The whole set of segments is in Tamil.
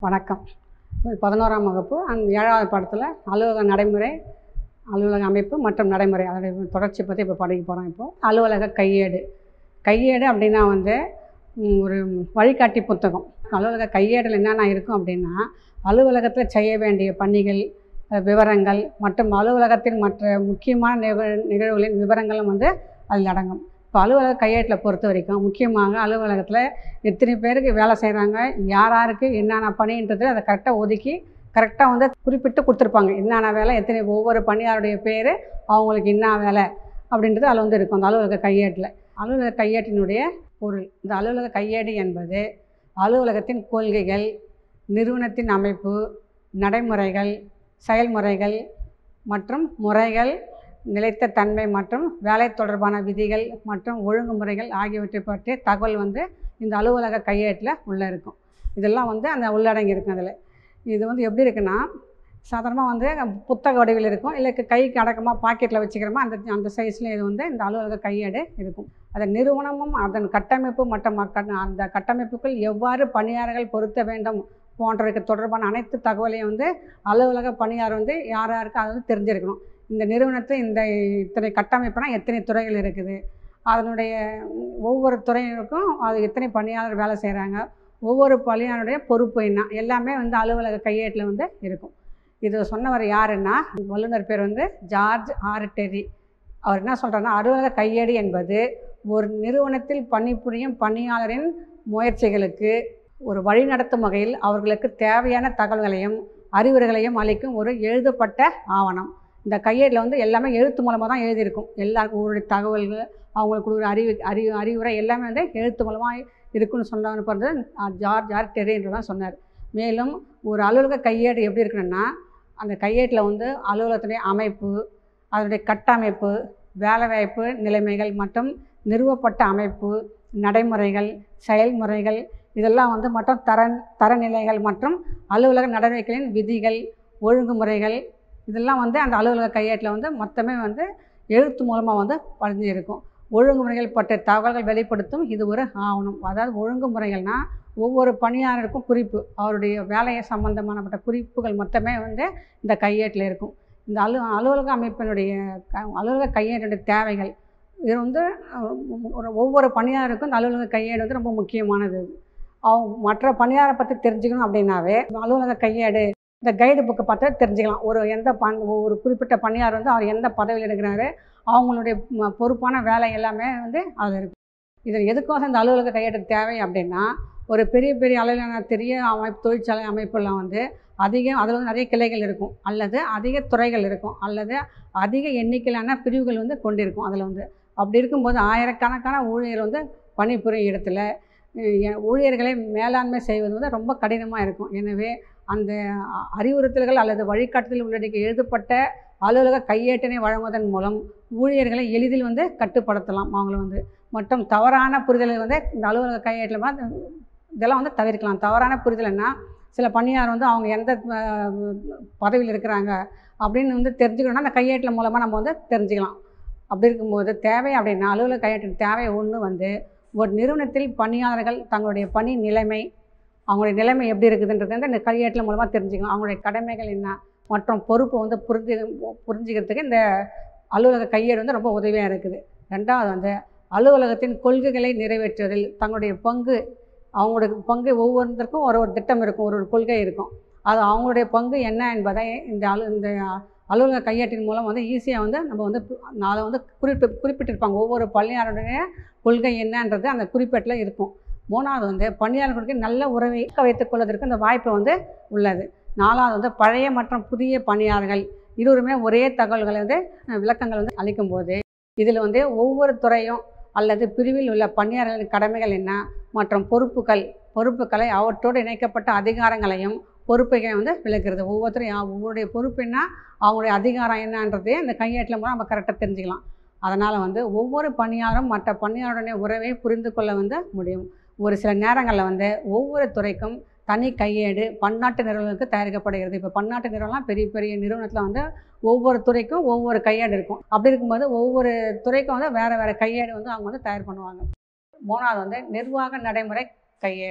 வணக்கம் பதினோராம் வகுப்பு அந்த ஏழாவது பாடத்தில் அலுவலக நடைமுறை அலுவலக அமைப்பு மற்றும் நடைமுறை அதோடைய தொடர்ச்சி பற்றி இப்போ படிக்க போகிறோம் இப்போ அலுவலக கையேடு கையேடு அப்படின்னா வந்து ம், ஒரு வழிகாட்டி புத்தகம் அலுவலக கையேடில் என்னென்ன இருக்கும் அப்படின்னா அலுவலகத்தில் செய்ய வேண்டிய பணிகள் அஹ், விவரங்கள் மற்றும் அலுவலகத்தின் மற்ற முக்கியமான நிகழ் நிகழ்வுகளின் விவரங்களும் வந்து அதில் அடங்கும் இப்போ அலுவலக கையேட்டில் பொறுத்த வரைக்கும் முக்கியமாக அலுவலகத்தில் எத்தனை பேருக்கு வேலை செய்கிறாங்க யார் யாருக்கு என்னென்ன பணின்றது அதை கரெக்டாக ஒதுக்கி கரெக்டாக வந்து குறிப்பிட்டு கொடுத்துருப்பாங்க என்னென்ன வேலை எத்தனை ஒவ்வொரு பணியாருடைய பேர் அவங்களுக்கு என்ன வேலை அப்படின்றது அதில் வந்து இருக்கும் அந்த அலுவலக கையேட்டில் அலுவலக கையேட்டினுடைய பொருள் இந்த அலுவலக கையேடு என்பது அலுவலகத்தின் கொள்கைகள் நிறுவனத்தின் அமைப்பு நடைமுறைகள் செயல்முறைகள் மற்றும் முறைகள் நிலைத்த தன்மை மற்றும் வேலை தொடர்பான விதிகள் மற்றும் ஒழுங்குமுறைகள் ஆகியவற்றை பற்றிய தகவல் வந்து இந்த அலுவலக கையேட்டில் உள்ளே இருக்கும் இதெல்லாம் வந்து அந்த உள்ளடங்கி இருக்கும் அதில் இது வந்து எப்படி இருக்குன்னா சாதாரணமாக வந்து புத்தக வடிவில் இருக்கும் இல்லை கைக்கு அடக்கமாக பாக்கெட்டில் வச்சுக்கிறோமா அந்த அந்த சைஸில் இது வந்து இந்த அலுவலக கையேடு இருக்கும் அதன் நிறுவனமும் அதன் கட்டமைப்பு மற்றும் மக்கள் அந்த கட்டமைப்புக்குள் எவ்வாறு பணியாளர்கள் பொருத்த வேண்டும் போன்றதுக்கு தொடர்பான அனைத்து தகவலையும் வந்து அலுவலக பணியாளர் வந்து யார் யாருக்கு அது வந்து தெரிஞ்சிருக்கணும் இந்த நிறுவனத்தை இந்த இத்தனை கட்டமைப்புனா எத்தனை துறைகள் இருக்குது அதனுடைய ஒவ்வொரு துறையினருக்கும் அது எத்தனை பணியாளர் வேலை செய்கிறாங்க ஒவ்வொரு பணியாளருடைய பொறுப்பு என்ன எல்லாமே வந்து அலுவலக கையேட்டில் வந்து இருக்கும் இது சொன்னவர் யாருன்னா வல்லுநர் பேர் வந்து ஜார்ஜ் ஆர் டெர்ரி அவர் என்ன சொல்கிறாருன்னா அலுவலக கையேடு என்பது ஒரு நிறுவனத்தில் பணிபுரியும் பணியாளரின் முயற்சிகளுக்கு ஒரு வழிநடத்தும் வகையில் அவர்களுக்கு தேவையான தகவல்களையும் அறிவுரைகளையும் அளிக்கும் ஒரு எழுதப்பட்ட ஆவணம் இந்த கையேட்டில் வந்து எல்லாமே எழுத்து மூலமாக தான் எழுதியிருக்கும் எல்லாருக்கும் ஒவ்வொரு தகவல்கள் அவங்களுக்கு ஒரு அறிவு அறிவு அறிவுரை எல்லாமே வந்து எழுத்து மூலமாக இருக்குன்னு சொன்னவர் பிறகு ஜார்ஜ் ஆர் டெரின்ற தான் சொன்னார் மேலும் ஒரு அலுவலக கையேடு எப்படி இருக்கணும்னா அந்த கையேட்டில் வந்து அலுவலகத்துடைய அமைப்பு அதனுடைய கட்டமைப்பு வேலைவாய்ப்பு நிலைமைகள் மற்றும் நிறுவப்பட்ட அமைப்பு நடைமுறைகள் செயல்முறைகள் இதெல்லாம் வந்து மற்றும் தர தரநிலைகள் மற்றும் அலுவலக நடவடிக்கைகளின் விதிகள் ஒழுங்குமுறைகள் இதெல்லாம் வந்து அந்த அலுவலக கையேட்டில் வந்து மொத்தமே வந்து எழுத்து மூலமாக வந்து பதிஞ்சு இருக்கும் ஒழுங்குமுறைகள் பற்றிய தகவல்கள் வெளிப்படுத்தும் இது ஒரு ஆவணம் அதாவது ஒழுங்குமுறைகள்னால் ஒவ்வொரு பணியாளருக்கும் குறிப்பு அவருடைய வேலையை சம்பந்தமானப்பட்ட குறிப்புகள் மொத்தமே வந்து இந்த கையேட்டில் இருக்கும் இந்த அலு அலுவலக அமைப்பினுடைய க அலுவலக கையேட்டுடைய தேவைகள் இது வந்து அஹ், ஒரு ஒவ்வொரு பணியாளருக்கும் இந்த அலுவலக கையேடு வந்து ரொம்ப முக்கியமானது இது. அவங்க மற்ற பணியாளரை பற்றி தெரிஞ்சுக்கணும் அப்படின்னாவே அலுவலக கையேடு இந்த கைடு புக்கை பார்த்து தெரிஞ்சுக்கலாம் ஒரு எந்த பண் ஒரு குறிப்பிட்ட பணியாளர் வந்து அவர் எந்த பதவியில் இருக்கிறாரு அவங்களுடைய ம- பொறுப்பான வேலை எல்லாமே வந்து அதில் இருக்கும் இதில் எதுக்கோசம் இந்த அலுவலக கையேடு தேவை அப்படின்னா ஒரு பெரிய பெரிய அளவிலான பெரிய அமைப்பு தொழிற்சாலை அமைப்புலாம் வந்து அதிக அதில் வந்து நிறைய கிளைகள் இருக்கும் அல்லது அதிக துறைகள் இருக்கும் அல்லது அதிக எண்ணிக்கையிலான பிரிவுகள் வந்து கொண்டிருக்கும் அதில் வந்து அப்படி இருக்கும்போது ஆயிரக்கணக்கான ஊழியர் வந்து பணிபுரியும் இடத்துல அஹ், எ- ஊழியர்களை மேலாண்மை செய்வது வந்து ரொம்ப கடினமாக இருக்கும் எனவே அந்த அ- அறிவுறுத்தல்கள் அல்லது வழிகாட்டுதல் உள்ளடக்கிய எழுதப்பட்ட அலுவலக கையேட்டினை வழங்குவதன் மூலம் ஊழியர்களை எளிதில் வந்து கட்டுப்படுத்தலாம் அவங்கள வந்து மற்றும் தவறான புரிதலை வந்து இந்த அலுவலக கையேட்டில் வந்து இதெல்லாம் வந்து தவிர்க்கலாம் தவறான புரிதல்னா சில பணியார் வந்து அவங்க எந்த அஹ், பதவியில் இருக்கிறாங்க அப்படின்னு வந்து தெரிஞ்சுக்கணும்னா அந்த கையேட்டில் மூலமாக நம்ம வந்து தெரிஞ்சுக்கலாம் அப்படி இருக்கும்போது தேவை அப்படின்னா அலுவலக கையேட்டின் தேவை ஒன்று வந்து ஒரு நிறுவனத்தில் பணியாளர்கள் தங்களுடைய பணி நிலைமை அவங்களுடைய நிலைமை எப்படி இருக்குதுன்றது வந்து இந்த கையேட்டில் மூலமாக தெரிஞ்சுக்கலாம் அவங்களுடைய கடமைகள் என்ன மற்றும் பொறுப்பு வந்து புரிஞ்சு புரிஞ்சுக்கிறதுக்கு இந்த அலுவலக கையேடு வந்து ரொம்ப உதவியாக இருக்குது ரெண்டாவது வந்து அலுவலகத்தின் கொள்கைகளை நிறைவேற்றுவதில் தங்களுடைய பங்கு அவங்களுடைய பங்கு ஒவ்வொருத்தருக்கும் ஒரு ஒரு திட்டம் இருக்கும் ஒரு ஒரு கொள்கை இருக்கும் அது அவங்களுடைய பங்கு என்ன என்பதை இந்த அலு இந்த அலுவலக கையேட்டின் மூலம் வந்து ஈஸியாக வந்து நம்ம வந்து பு- அதை வந்து குறிப்பிட்டு குறிப்பிட்டிருப்பாங்க ஒவ்வொரு பணியாளருடைய கொள்கை என்னன்றது அந்த குறிப்பேட்டில் இருக்கும் மூணாவது வந்து பணியாளர்களுக்கு நல்ல உறவை தக்க வைத்துக் கொள்வதற்கு இந்த வாய்ப்பு வந்து உள்ளது நாலாவது வந்து பழைய மற்றும் புதிய பணியாளர்கள் இருவருமே ஒரே தகவல்களை வந்து அஹ், விளக்கங்கள் வந்து அளிக்கும்போது இதில் வந்து ஒவ்வொரு துறையும் அல்லது பிரிவில் உள்ள பணியாளர்களின் கடமைகள் என்ன மற்றும் பொறுப்புகள் பொறுப்புகளை அவற்றோடு இணைக்கப்பட்ட அதிகாரங்களையும் பொறுப்புகளை வந்து விளக்குறது ஒவ்வொருத்தரும் யா- ஒவ்வொருடைய பொறுப்பு என்ன அவங்களுடைய அதிகாரம் என்னன்றதையே இந்த கையேட்டில் மூலம் நம்ம கரெக்டாக தெரிஞ்சுக்கலாம் அதனால் வந்து ஒவ்வொரு பணியாளரும் மற்ற பணியாளருடைய உறவை புரிந்து கொள்ள வந்து முடியும் ஒரு சில நேரங்களில் வந்து ஒவ்வொரு துறைக்கும் தனி கையேடு பன்னாட்டு நிறுவனங்களுக்கு தயாரிக்கப்படுகிறது இப்போ பன்னாட்டு நிறுவனம்லாம் பெரிய பெரிய நிறுவனத்தில் வந்து ஒவ்வொரு துறைக்கும் ஒவ்வொரு கையேடு இருக்கும் அப்படி இருக்கும்போது ஒவ்வொரு துறைக்கும் வந்து வேறு வேறு கையேடு வந்து அவங்க வந்து தயார் பண்ணுவாங்க மூணாவது வந்து நிர்வாக நடைமுறை கையேடு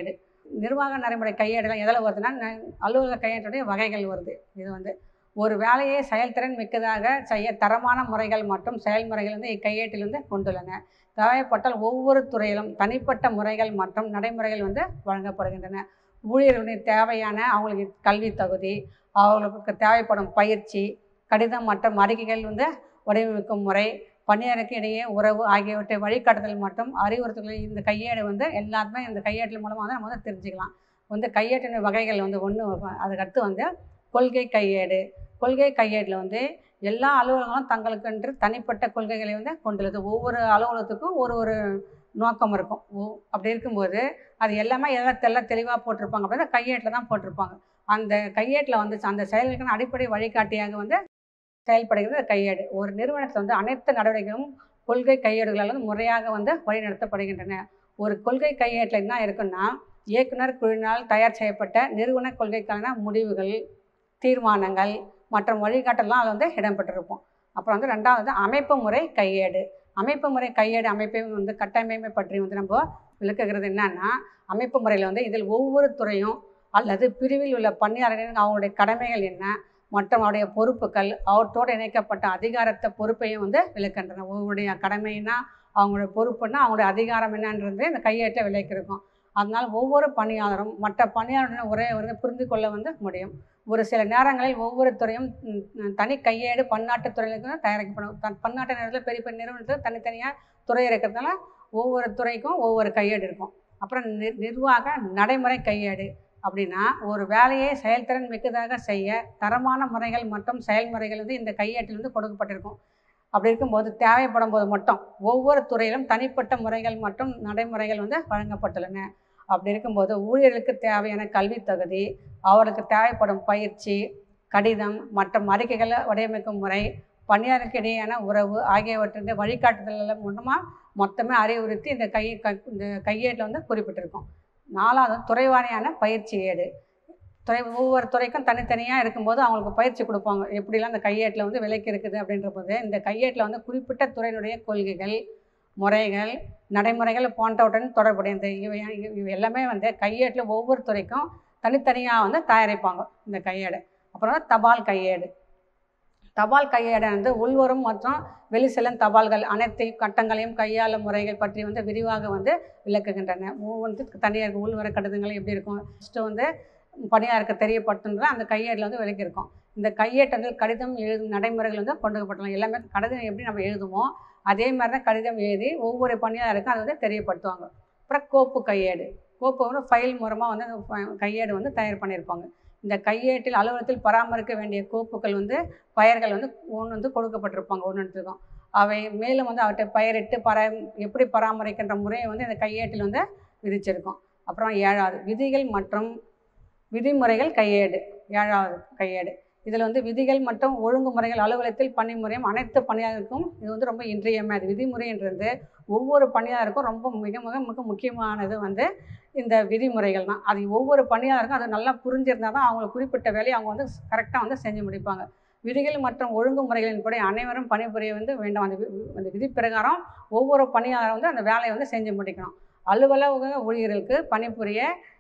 நிர்வாக நடைமுறை கையேடுலாம் எதில் வருதுன்னா ந- அலுவலக கையேட்டுடைய வகைகள் வருது இது வந்து ஒரு வேலையை செயல்திறன் மிக்கதாக செய்ய தரமான முறைகள் மற்றும் செயல்முறைகள் வந்து இக்கையேட்டில் வந்து கொண்டுள்ளன தேவைப்பட்டால் ஒவ்வொரு துறையிலும் தனிப்பட்ட முறைகள் மற்றும் நடைமுறைகள் வந்து வழங்கப்படுகின்றன ஊழியர்களுடைய தேவையான அவங்களுக்கு கல்வி தகுதி அவங்களுக்கு தேவைப்படும் பயிற்சி கடிதம் மற்றும் அறிக்கைகள் வந்து வடிவமைக்கும் முறை பணியாளருக்கு இடையே உறவு ஆகியவற்றை வழிகாட்டுதல் மற்றும் அறிவுறுத்தல்கள் இந்த கையேடு வந்து எல்லாருமே இந்த கையேட்டில் மூலமாக வந்து நம்ம வந்து தெரிஞ்சுக்கலாம் வந்து கையேட்டின் வகைகள் வந்து ஒன்று அதுக்கடுத்து வந்து கொள்கை கையேடு கொள்கை கையேட்டில் வந்து எல்லா அலுவலகங்களும் தங்களுக்கென்று தனிப்பட்ட கொள்கைகளை வந்து கொண்டுள்ளது ஒவ்வொரு அலுவலகத்துக்கும் ஒரு ஒரு நோக்கம் இருக்கும் ஓ- அப்படி இருக்கும்போது அது எல்லாமே எல்லாம் தெல்ல தெளிவாக போட்டிருப்பாங்க அப்படின்னா கையேட்டில் தான் போட்டிருப்பாங்க அந்த கையேட்டில் வந்து அந்த செயல்களுக்கான அடிப்படை வழிகாட்டியாக வந்து செயல்படுகிறது கையேடு ஒரு நிறுவனத்தில் வந்து அனைத்து நடவடிக்கைகளும் கொள்கை கையேடுகளால் வந்து முறையாக வந்து வழிநடத்தப்படுகின்றன ஒரு கொள்கை கையேட்டில் என்ன இருக்குன்னா இயக்குனர் குழுவினால் தயார் செய்யப்பட்ட நிறுவன கொள்கைக்கான முடிவுகள் தீர்மானங்கள் மற்றும் வழிகாட்டலாம் அதில் வந்து இடம்பெற்றிருக்கும் அப்புறம் வந்து ரெண்டாவது அமைப்பு முறை கையேடு அமைப்பு முறை கையேடு அமைப்பை வந்து கட்டமைப்பை பற்றி வந்து நம்ம விளக்குகிறது என்னன்னா அமைப்பு முறையில் வந்து இதில் ஒவ்வொரு துறையும் அல்லது பிரிவில் உள்ள பணியாளர்கள் அவங்களுடைய கடமைகள் என்ன மற்றும் அவருடைய பொறுப்புகள் அவற்றோடு இணைக்கப்பட்ட அதிகாரத்தை பொறுப்பையும் வந்து விளக்கின்றன ஒவ்வொருடைய கடமைன்னா அவங்களுடைய பொறுப்புன்னா அவங்களுடைய அதிகாரம் என்னன்றது இந்த கையேட்டில் விளக்கியிருக்கும் அதனால் ஒவ்வொரு பணியாளரும் மற்ற பணியாளருடன் உரையை வந்து புரிந்து கொள்ள வந்து முடியும் ஒரு சில நேரங்களில் ஒவ்வொரு துறையும் ம், ம், தனி கையேடு பன்னாட்டு துறைகளுக்கு தான் தயாரிக்கப்படும் தன் பன்னாட்டு நேரத்தில் பெரிய பெரிய நிறுவனத்தில் தனித்தனியாக துறை இருக்கிறதுனால ஒவ்வொரு துறைக்கும் ஒவ்வொரு கையேடு இருக்கும் அப்புறம் நிர் நிர்வாக நடைமுறை கையேடு அப்படின்னா ஒரு வேலையை செயல்திறன் மிக்கதாக செய்ய தரமான முறைகள் மற்றும் செயல்முறைகள் வந்து இந்த கையேட்டில் வந்து கொடுக்கப்பட்டிருக்கும் அப்படி இருக்கும்போது தேவைப்படும் போது மட்டும் ஒவ்வொரு துறையிலும் தனிப்பட்ட முறைகள் மற்றும் நடைமுறைகள் வந்து வழங்கப்பட்டுள்ளன அப்படி இருக்கும்போது ஊழியர்களுக்கு தேவையான கல்வி தகுதி அவருக்கு தேவைப்படும் பயிற்சி கடிதம் மற்றும் அறிக்கைகளை வடிவமைக்கும் முறை பணியாளருக்கு இடையேயான உறவு ஆகியவற்றின் வழிகாட்டுதல்கள் மூலமாக மொத்தமே அறிவுறுத்தி இந்த கை க- இந்த கையேட்டில் வந்து குறிப்பிட்டிருக்கும் நாலாவது துறைவாரியான பயிற்சி ஏடு துறை ஒவ்வொரு துறைக்கும் தனித்தனியாக இருக்கும்போது அவங்களுக்கு பயிற்சி கொடுப்பாங்க எப்படிலாம் இந்த கையேட்டில் வந்து விலைக்கு இருக்குது அப்படின்ற போது இந்த கையேட்டில் வந்து குறிப்பிட்ட துறையினுடைய கொள்கைகள் முறைகள் நடைமுறைகள் போன்றவற்றுடன் தொடர்புடையது இவை இவை எல்லாமே வந்து கையேட்டில் ஒவ்வொரு துறைக்கும் தனித்தனியாக வந்து தயாரிப்பாங்க இந்த கையேடு அப்புறம் தபால் கையேடு தபால் கையேடு வந்து உள்வரும் மற்றும் வெளிச்செல்லும் தபால்கள் அனைத்து கட்டங்களையும் கையாளும் முறைகள் பற்றி வந்து விரிவாக வந்து விளக்குகின்றன ஒவ்வொன்று தனியார் உள்வர கடிதங்கள் எப்படி இருக்கும் ஃபஸ்ட்டு வந்து பணியாருக்கு தெரியப்படுத்துன்ற அந்த கையேட்டில் வந்து விளக்கியிருக்கும் இந்த கையேட்டு வந்து கடிதம் எழுதும் நடைமுறைகள் வந்து கொண்டு வரப்படலாம் எல்லாமே கடிதம் எப்படி நம்ம எழுதுமோ அதே மாதிரி தான் கடிதம் எழுதி ஒவ்வொரு பணியாளருக்கும் அதை வந்து தெரியப்படுத்துவாங்க அப்புறம் கோப்பு கையேடு கோப்பு வந்து ஃபைல் மூலமாக வந்து அந்த ஃப- கையேடு வந்து தயார் பண்ணியிருப்பாங்க இந்த கையேட்டில் அலுவலகத்தில் பராமரிக்க வேண்டிய கோப்புகள் வந்து பெயர்கள் வந்து ஒன்று வந்து கொடுக்கப்பட்டிருப்பாங்க ஒன்றுத்துக்கும் அவை மேலும் வந்து அவற்றை பெயரிட்டு பரா எப்படி பராமரிக்கின்ற முறையை வந்து இந்த கையேட்டில் வந்து விதிச்சிருக்கோம் அப்புறம் ஏழாவது விதிகள் மற்றும் விதிமுறைகள் கையேடு ஏழாவது கையேடு இதில் வந்து விதிகள் மற்றும் ஒழுங்குமுறைகள் அலுவலகத்தில் பணிமுறையும் அனைத்து பணியாளருக்கும் இது வந்து ரொம்ப இன்றியமையாது விதிமுறைன்றது ஒவ்வொரு பணியாளருக்கும் ரொம்ப மிக மிக மிக முக்கியமானது வந்து இந்த விதிமுறைகள் தான் அது ஒவ்வொரு பணியாளருக்கும் அது நல்லா புரிஞ்சிருந்தால் தான் அவங்க குறிப்பிட்ட வேலையை அவங்க வந்து கரெக்டாக வந்து செஞ்சு முடிப்பாங்க விதிகள் மற்றும் ஒழுங்குமுறைகளின்படி அனைவரும் பணிபுரிய வந்து வேண்டும் அந்த வி- அந்த விதி பிரகாரம் ஒவ்வொரு பணியாளரும் வந்து அந்த வேலையை வந்து செஞ்சு முடிக்கணும் அலுவலக ஊழியர்களுக்கு பணிபுரிய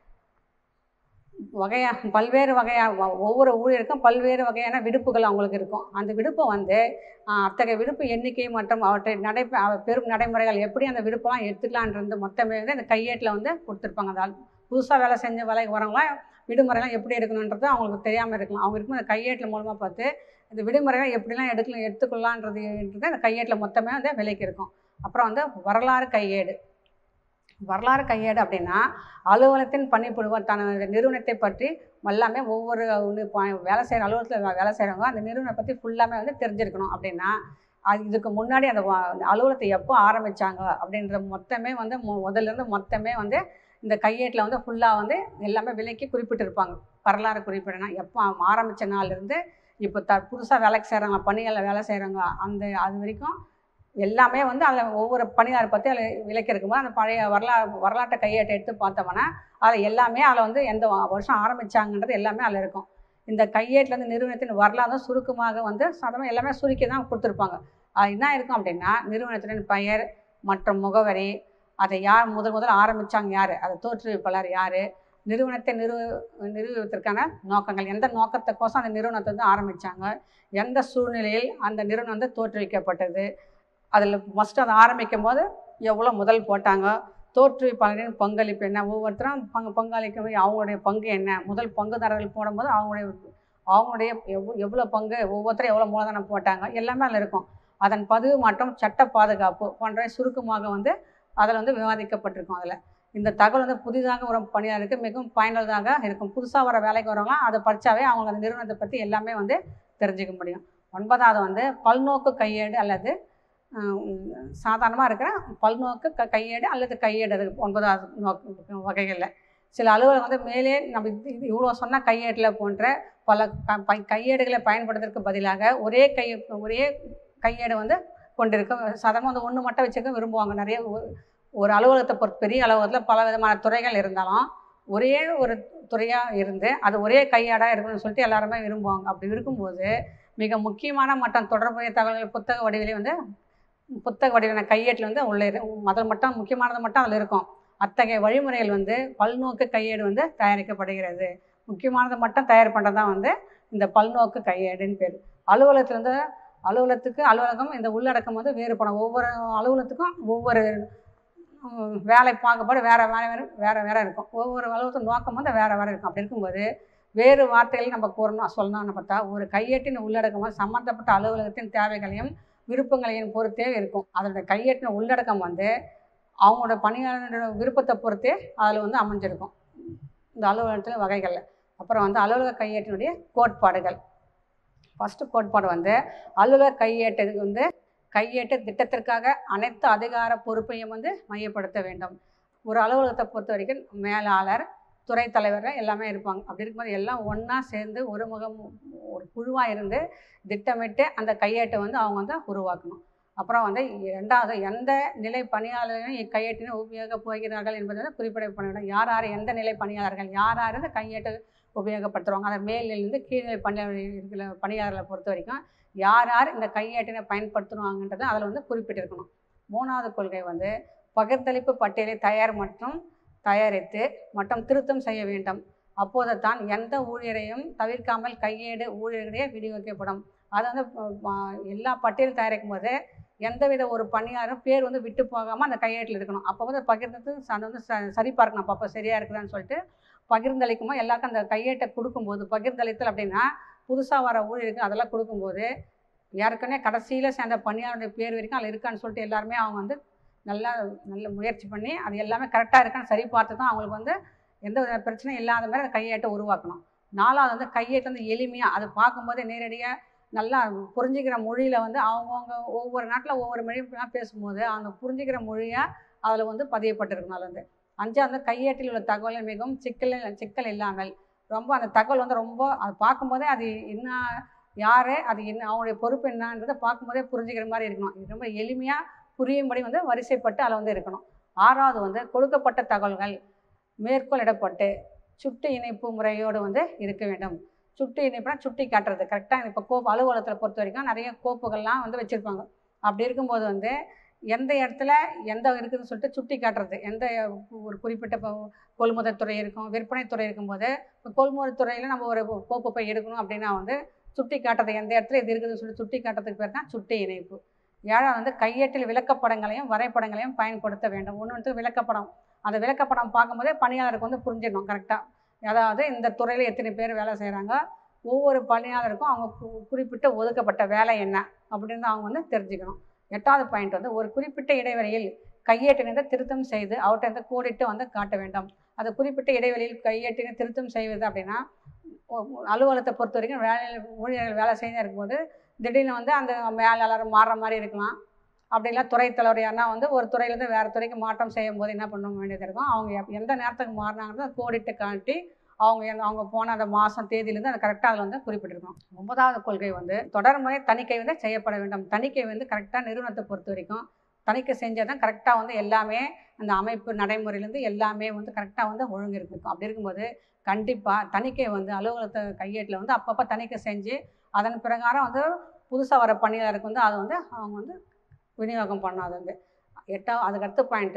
வகையாக பல்வேறு வகையாக ஒவ்வொரு ஊழியருக்கும் பல்வேறு வகையான விடுப்புகள் அவங்களுக்கு இருக்கும் அந்த விடுப்பை வந்து ஆஹ், அத்தகைய விடுப்பு எண்ணிக்கை மற்றும் அவற்றை நடை அவ- பெரும் நடைமுறைகள் எப்படி அந்த விடுப்பெல்லாம் எடுத்துக்கலான்றது மொத்தமே வந்து அந்த கையேட்டில் வந்து கொடுத்துருப்பாங்க அந்த புதுசாக வேலை செஞ்ச வேலைக்கு வரவங்களாம் விடுமுறைலாம் எப்படி எடுக்கணுன்றது அவங்களுக்கு தெரியாமல் இருக்கலாம் அவங்க இருக்கும் அந்த கையேட்டில் மூலமாக பார்த்து இந்த விடுமுறைகள் எப்படிலாம் எடுக்கலாம் எடுத்துக்கொள்ளலான்றது அந்த கையேட்டில் மொத்தமே வந்து விலைக்கு இருக்கும் அப்புறம் வந்து வரலாறு கையேடு வரலாறு கையேடு அப்படின்னா அலுவலகத்தின் பணிபுரிவோர் தனது நிறுவனத்தை பற்றி எல்லாமே ஒவ்வொரு ஒண்ணு ப- வேலை செய்கிற அலுவலகத்தில் வேலை செய்கிறவங்க அந்த நிறுவனத்தை பற்றி ஃபுல்லாமே வந்து தெரிஞ்சிருக்கணும் அப்படின்னா அது இதுக்கு முன்னாடி அந்த வ- அந்த அலுவலகத்தை எப்போ ஆரம்பித்தாங்க அப்படின்ற மொத்தமே வந்து மொ முதல்லேருந்து மொத்தமே வந்து இந்த கையேட்டில் வந்து ஃபுல்லாக வந்து எல்லாமே விலைக்கு குறிப்பிட்டிருப்பாங்க வரலாறு குறிப்பிடனா எப்போ ஆரம்பித்த நாள்லேருந்து இப்போ த புதுசாக வேலைக்கு செய்கிறவங்க பணிகளில் வேலை செய்கிறவங்க அந்த அது வரைக்கும் எல்லாமே வந்து அதில் ஒவ்வொரு பணியாளர் பற்றி அதில் விளக்கி இருக்கும்போது அந்த பழைய வரலா வரலாற்றை கையேட்டை எடுத்து பார்த்தோம்னா அதில் எல்லாமே அதில் வந்து எந்த வ- வருஷம் ஆரம்பிச்சாங்கன்றது எல்லாமே அதில் இருக்கும் இந்த கையேட்டில் வந்து நிறுவனத்தின் வரலாறு சுருக்கமாக வந்து சாதாரண எல்லாமே சுருக்கி தான் கொடுத்துருப்பாங்க அது என்ன இருக்கும் அப்படின்னா நிறுவனத்தின் பெயர் மற்றும் முகவரி அதை யார் முதல் முதல் ஆரம்பித்தாங்க யார் அதை தோற்றுவிப்பாளர் யார் நிறுவனத்தை நிறுவ நிறுவுவதற்கான நோக்கங்கள் எந்த நோக்கத்துக்கோசம் அந்த நிறுவனத்தை வந்து ஆரம்பித்தாங்க எந்த சூழ்நிலையில் அந்த நிறுவனம் வந்து தோற்றுவிக்கப்பட்டது அதில் ஃபஸ்ட்டு அதை ஆரம்பிக்கும் போது எவ்வளோ முதல் போட்டாங்க தோற்றுவிப்பாளரின் பங்களிப்பு என்ன ஒவ்வொருத்தரும் பங்கு பங்காளிக்கும் போது அவங்களுடைய பங்கு என்ன முதல் பங்குதாரர்கள் போடும்போது அவங்களுடைய அவங்களுடைய எவ் எவ்வளோ பங்கு ஒவ்வொருத்தரும் எவ்வளோ மூலதனம் போட்டாங்க எல்லாமே அதில் இருக்கும் அதன் பதிவு மற்றும் சட்ட பாதுகாப்பு போன்ற சுருக்கமாக வந்து அதில் வந்து விவாதிக்கப்பட்டிருக்கும் அதில் இந்த தகவல் வந்து புதிதாக ஒரு பணியாளருக்கு மிகவும் பயனுள்ளதாக இருக்கும் புதுசாக வர வேலைக்கு வரவங்க அதை படித்தாவே அவங்க அந்த நிறுவனத்தை பற்றி எல்லாமே வந்து தெரிஞ்சுக்க முடியும் ஒன்பதாவது வந்து பல்நோக்கு கையேடு அல்லது சாதாரணமாக இருக்கிற பல்நோக்கு க கையேடு அல்லது கையேடு அது ஒன்பதாவது நோக்கு வகைகளில் சில அலுவலகம் வந்து மேலே நம்ம இது இது இவ்வளோ சொன்னால் கையேட்டில் போன்ற பல க பை கையேடுகளை பயன்படுத்துறதுக்கு பதிலாக ஒரே கை ஒரே கையேடு வந்து கொண்டிருக்க சாதாரணமாக வந்து ஒன்று மட்டும் வச்சுக்க விரும்புவாங்க நிறைய ஒரு ஒரு அலுவலகத்தை பொறுத்த பெரிய அலுவலகத்தில் பல விதமான துறைகள் இருந்தாலும் ஒரே ஒரு துறையாக இருந்து அது ஒரே கையாடாக இருக்கணும்னு சொல்லிட்டு எல்லாருமே விரும்புவாங்க அப்படி இருக்கும்போது மிக முக்கியமான மற்றும் தொடர்புடைய தகவல்கள் புத்தக வடிவிலே வந்து புத்தக வடிவின கையேட்டில் வந்து உள்ளே இரு- அதில் மட்டும் முக்கியமானது மட்டும் அதில் இருக்கும் அத்தகைய வழிமுறைகள் வந்து பல்நோக்கு கையேடு வந்து தயாரிக்கப்படுகிறது முக்கியமானதை மட்டும் தயார் பண்ணுறது தான் வந்து இந்த பல்நோக்கு கையேடுன்னு பேர் அலுவலகத்தில் வந்து அலுவலகத்துக்கு அலுவலகம் இந்த உள்ளடக்கம் வந்து வேறுபடும் ஒவ்வொரு அலுவலகத்துக்கும் ஒவ்வொரு உம், வேலை பார்க்கப்பாடு வேறு வேறு வேறு வேறு வேறு இருக்கும் ஒவ்வொரு அலுவலகத்தின் நோக்கம் வந்து வேறு வேறு இருக்கும் அப்படி இருக்கும்போது வேறு வார்த்தைகள் நம்ம கூறணும் சொல்லணும்னு பார்த்தா ஒரு கையேட்டின் உள்ளடக்கம் வந்து சம்மந்தப்பட்ட அலுவலகத்தின் தேவைகளையும் விருப்பங்களையும் பொறுத்தே இருக்கும் அதோட கையேட்டின உள்ளடக்கம் வந்து அவங்களோட பணியாளரோட விருப்பத்தை பொறுத்தே அதில் வந்து அமைஞ்சிருக்கும் இந்த அலுவலகத்தில் வகைகளில் அப்புறம் வந்து அலுவலக கையேட்டினுடைய கோட்பாடுகள் ஃபஸ்ட்டு கோட்பாடு வந்து அலுவலக கையேட்டுக்கு வந்து கையேட்டு திட்டத்திற்காக அனைத்து அதிகார பொறுப்பையும் வந்து மையப்படுத்த வேண்டும் ஒரு அலுவலகத்தை பொறுத்த வரைக்கும் மேலாளர் துறை தலைவர் எல்லாமே இருப்பாங்க அப்படி இருக்கும்போது எல்லாம் ஒன்றா சேர்ந்து ஒரு முகம் ஒரு குழுவாக இருந்து திட்டமிட்டு அந்த கையேட்டை வந்து அவங்க வந்து உருவாக்கணும் அப்புறம் வந்து ரெண்டாவது எந்த நிலை பணியாளர்களும் இக்கையேட்டினை உபயோகப் போகிறார்கள் என்பதை வந்து குறிப்பிடப்பட வேண்டும் யார் யார் எந்த நிலை பணியாளர்கள் யார் யார் இந்த கையேட்டை உபயோகப்படுத்துகிறாங்க அந்த மேல்நிலையிலிருந்து கீழ்நிலை பணியாளர் இருக்கிற பணியாளர்களை பொறுத்த வரைக்கும் யார் யார் இந்த கையேட்டினை பயன்படுத்தணுவாங்கன்றதை அதில் வந்து குறிப்பிட்டிருக்கணும் மூணாவது கொள்கை வந்து பகிர்ந்தளிப்பு பட்டியலை தயார் மற்றும் தயாரித்து மற்றும் திருத்தம் செய்ய வேண்டும் அப்போது தான் எந்த ஊழியரையும் தவிர்க்காமல் கையேடு ஊழியர்களே விநியோகிக்கப்படும் அது வந்து அஹ், எல்லா பட்டியல் தயாரிக்கும் போது எந்தவித ஒரு பணியாளரும் பேர் வந்து விட்டு போகாமல் அந்த கையேட்டில் இருக்கணும் அப்போ வந்து பகிர்ந்தது அதை வந்து ச சரி பார்க்கணும் அப்போ அப்போ சரியாக இருக்குதான்னு சொல்லிட்டு பகிர்ந்தளிக்கும்போது எல்லாருக்கும் அந்த கையேட்டை கொடுக்கும்போது பகிர்ந்தளித்தல் அப்படின்னா புதுசாக வர ஊழியருக்கு அதெல்லாம் கொடுக்கும்போது ஏற்கனவே கடைசியில் சேர்ந்த பணியாளருடைய பேர் வரைக்கும் அதில் இருக்கான்னு சொல்லிட்டு எல்லாருமே அவங்க வந்து நல்லா நல்ல முயற்சி பண்ணி அது எல்லாமே கரெக்டாக இருக்கான்னு சரி பார்த்து தான் அவங்களுக்கு வந்து எந்த வித பிரச்சனையும் இல்லாத மாதிரி அந்த கையேட்டை உருவாக்கணும் நாலாவது வந்து கையேட்டை வந்து எளிமையாக அதை பார்க்கும்போதே நேரடியாக நல்லா புரிஞ்சுக்கிற மொழியில் வந்து அவங்கவுங்க ஒவ்வொரு நாட்டில் ஒவ்வொரு மொழியாக பேசும்போது அவங்க புரிஞ்சுக்கிற மொழியாக அதில் வந்து பதியப்பட்டிருக்கணும் அதில் வந்து அஞ்சாவது வந்து கையேட்டில் உள்ள தகவல் மிகவும் சிக்கல் சிக்கல் இல்லாமல் ரொம்ப அந்த தகவல் வந்து ரொம்ப அது பார்க்கும்போதே அது என்ன யார் அது என்ன அவங்களுடைய பொறுப்பு என்னன்றதை பார்க்கும்போதே புரிஞ்சுக்கிற மாதிரி இருக்கணும் இது ரொம்ப எளிமையாக புரியும்படி வந்து வரிசைப்பட்டு அதில் வந்து இருக்கணும் ஆறாவது வந்து கொடுக்கப்பட்ட தகவல்கள் மேற்கோளிடப்பட்டு சுட்டு இணைப்பு முறையோடு வந்து இருக்க வேண்டும் சுட்டு இணைப்புனா சுட்டி காட்டுறது கரெக்டாக இப்போ கோப்பு அலுவலகத்தில் பொறுத்த வரைக்கும் நிறைய கோப்புகள்லாம் வந்து வச்சுருப்பாங்க அப்படி இருக்கும்போது வந்து எந்த இடத்துல எந்த இருக்குதுன்னு சொல்லிட்டு சுட்டி காட்டுறது எந்த ஒரு குறிப்பிட்ட இப்போ கொள்முதல் துறை இருக்கும் விற்பனை துறை இருக்கும்போது இப்போ கொள்முதல் துறையில் நம்ம ஒரு கோப்பு போய் எடுக்கணும் அப்படின்னா வந்து சுட்டி காட்டுறது எந்த இடத்துல இது இருக்குதுன்னு சொல்லி சுட்டி காட்டுறதுக்கு பேர் தான் சுட்டி இணைப்பு ஏழாவது வந்து கையேட்டில் விளக்கப்படங்களையும் வரைபடங்களையும் பயன்படுத்த வேண்டும் ஒன்று வந்து விளக்கப்படம் அந்த விளக்கப்படம் பார்க்கும்போதே பணியாளருக்கு வந்து புரிஞ்சிடணும் கரெக்டாக அதாவது இந்த துறையில் எத்தனை பேர் வேலை செய்கிறாங்க ஒவ்வொரு பணியாளருக்கும் அவங்க கு- குறிப்பிட்ட ஒதுக்கப்பட்ட வேலை என்ன அப்படின்னு அவங்க வந்து தெரிஞ்சுக்கணும் எட்டாவது பாயிண்ட் வந்து ஒரு குறிப்பிட்ட இடைவெளியில் கையேட்டினை திருத்தம் செய்து அவற்றை வந்து கோடிட்டு வந்து காட்ட வேண்டும் அது குறிப்பிட்ட இடைவெளியில் கையேட்டினை திருத்தம் செய்வது அப்படின்னா ஒ- அலுவலகத்தை பொறுத்த வரைக்கும் வேலையில் ஊழியர்கள் வேலை செய்ய இருக்கும்போது திடீர்னு வந்து அந்த மேலாளர் மாறுற மாதிரி இருக்கலாம் அப்படி இல்லை துறைத் தலைவர் யாருன்னா வந்து ஒரு துறையிலேருந்து வேறு துறைக்கு மாற்றம் செய்யும் போது என்ன பண்ண வேண்டியது இருக்கும் அவங்க எப்- எந்த நேரத்துக்கு மாறினாங்கிறத கோடிட்டு காட்டி அவங்க எந்த- அவங்க போன அந்த மாதம் தேதியிலேருந்து அது கரெக்டாக அதில் வந்து குறிப்பிட்டிருக்கணும் ஒன்பதாவது கொள்கை வந்து தொடர்முறை தணிக்கை வந்து செய்யப்பட வேண்டும் தணிக்கை வந்து கரெக்டாக நிறுவனத்தை பொறுத்த வரைக்கும் தணிக்கை செஞ்சால் தான் கரெக்டாக வந்து எல்லாமே அந்த அமைப்பு நடைமுறையிலேருந்து எல்லாமே வந்து கரெக்டாக வந்து ஒழுங்கு இருக்கும் அப்படி இருக்கும்போது கண்டிப்பாக தணிக்கை வந்து அலுவலகத்தை கையேட்டில் வந்து அப்பப்போ தணிக்கை செஞ்சு அதன் பிரகாரம் வந்து புதுசாக வர பணியாளருக்கு வந்து அதை வந்து அவங்க வந்து விநியோகம் பண்ணாது வந்து எட்டாவது அதுக்கு அடுத்த பாயிண்ட்டு